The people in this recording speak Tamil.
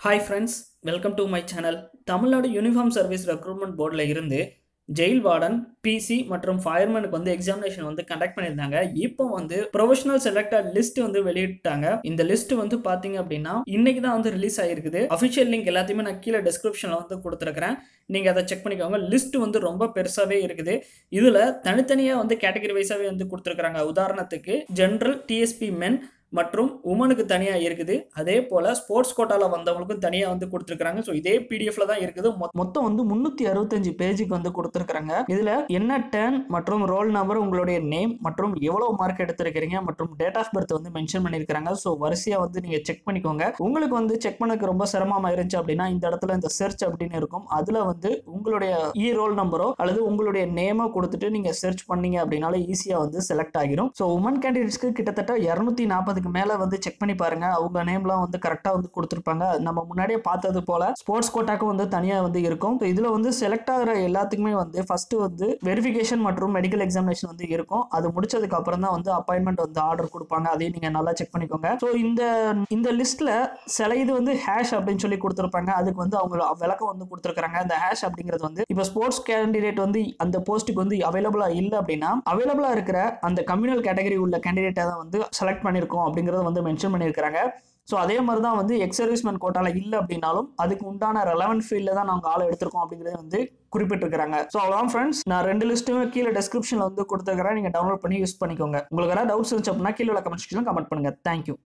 hi friends welcome to my channel Tamil Nadu uniform service recruitment போர்டில் இருந்து ஜெயில் வார்டன் பிசி மற்றும் ஃபயர்மேனுக்கு வந்து எக்ஸாமினேஷன் வந்து கண்டக்ட் பண்ணியிருந்தாங்க இப்போ வந்து ப்ரொஃபஷனல் செலக்டட் லிஸ்ட் வந்து வெளியிட்டாங்க இந்த லிஸ்ட் வந்து பார்த்தீங்க அப்படின்னா இன்னைக்கு தான் வந்து ரிலீஸ் ஆகிருக்குது அஃபிஷியல் லிங்க் எல்லாத்தையுமே நான் கீழே டிஸ்கிரிப்ஷனில் வந்து கொடுத்துருக்கிறேன் நீங்கள் அதை செக் பண்ணிக்கோங்க லிஸ்ட் வந்து ரொம்ப பெருசாகவே இருக்குது இதில் தனித்தனியாக வந்து கேட்டகரி வைஸாகவே வந்து கொடுத்துருக்குறாங்க உதாரணத்துக்கு ஜென்ரல் டிஎஸ்பி மென் மற்றும் உமனுக்கு தனியாக இருக்குது அதே போல் ஸ்போர்ட்ஸ் கோட்டாவில் வந்தவங்களுக்கும் தனியாக வந்து கொடுத்துருக்காங்க ஸோ இதே பிடிஎஃப்ல தான் இருக்குது மொ- மொத்தம் வந்து முந்நூற்றி அறுபத்தஞ்சு பேஜுக்கு வந்து கொடுத்துருக்காங்க இதில் என்ன டேர்ன் மற்றும் ரோல் நம்பர் உங்களுடைய நேம் மற்றும் எவ்வளோ மார்க் எடுத்திருக்கிறீங்க மற்றும் டேட் ஆஃப் பர்த் வந்து மென்ஷன் பண்ணியிருக்காங்க ஸோ வரிசையாக வந்து நீங்கள் செக் பண்ணிக்கோங்க உங்களுக்கு வந்து செக் பண்ணக்கு ரொம்ப சிரமமாக இருந்துச்சு அப்படின்னா இந்த இடத்துல இந்த சர்ச் அப்படின்னு இருக்கும் அதில் வந்து உங்களுடைய இ ரோல் நம்பரோ அல்லது உங்களுடைய நேமோ கொடுத்துட்டு நீங்கள் சர்ச் பண்ணீங்க அப்படின்னாலே ஈஸியாக வந்து செலக்ட் ஆகிரும் ஸோ உமன் கேண்டிடேட்ஸ்க்கு கிட்டத்தட்ட இரநூத்தி நாற்பதுக்கு மேலே வந்து செக் பண்ணி பாருங்க அவங்க நேம்லாம் வந்து கரெக்டாக வந்து கொடுத்துருப்பாங்க நம்ம முன்னாடியே பார்த்தது போல ஸ்போர்ட்ஸ் கோட்டாக்கும் வந்து தனியாக வந்து இருக்கும் ஸோ இதில் வந்து செலக்ட் ஆகிற எல்லாத்துக்குமே வந்து ஃபர்ஸ்ட் வந்து வெரிஃபிகேஷன் மற்றும் மெடிக்கல் எக்ஸாமினேஷன் வந்து இருக்கும் அது முடிச்சதுக்கு அப்புறம் தான் வந்து அப்பாயின்மெண்ட் வந்து ஆர்டர் கொடுப்பாங்க அதையும் நீங்கள் நல்லா செக் பண்ணிக்கோங்க ஸோ இந்த இந்த லிஸ்ட்ல சில இது வந்து ஹேஷ் அப்படின்னு சொல்லி கொடுத்துருப்பாங்க அதுக்கு வந்து அவங்க விளக்கம் வந்து கொடுத்துருக்காங்க அந்த ஹேஷ் அப்படிங்கிறது வந்து இப்போ ஸ்போர்ட்ஸ் கேண்டிடேட் வந்து அந்த போஸ்ட்டுக்கு வந்து அவைலபிளா இல்லை அப்படின்னா அவைலபிளா இருக்கிற அந்த கம்யூனல் கேட்டகரி உள்ள கேண்டிடேட்டை தான் வந்து செலக்ட் பண்ணியிருக்கோம் அப்படிங்கறத வந்து மென்ஷன் பண்ணியிருக்காங்க ஸோ அதே மாதிரி தான் வந்து எக்ஸ் சர்வீஸ்மேன் கோட்டால இல்லை அப்படின்னாலும் அதுக்கு உண்டான ரெலவென்ட் ஃபீல்டில் தான் நாங்கள் ஆளை எடுத்திருக்கோம் அப்படிங்கிறத வந்து குறிப்பிட்டிருக்காங்க ஸோ அவ்வளோதான் ஃப்ரெண்ட்ஸ் நான் ரெண்டு லிஸ்ட்டுமே கீழே டிஸ்கிரிப்ஷனில் வந்து கொடுத்துருக்கிறேன் நீங்கள் டவுன்லோட் பண்ணி யூஸ் பண்ணிக்கோங்க உங்களுக்கு ஏதாவது டவுட்ஸ் இருந்துச்சு அப்படின்னா கீழே கமெண்ட் செக்ஷனில் கமெண்ட் பண்ணுங்க தேங்க்யூ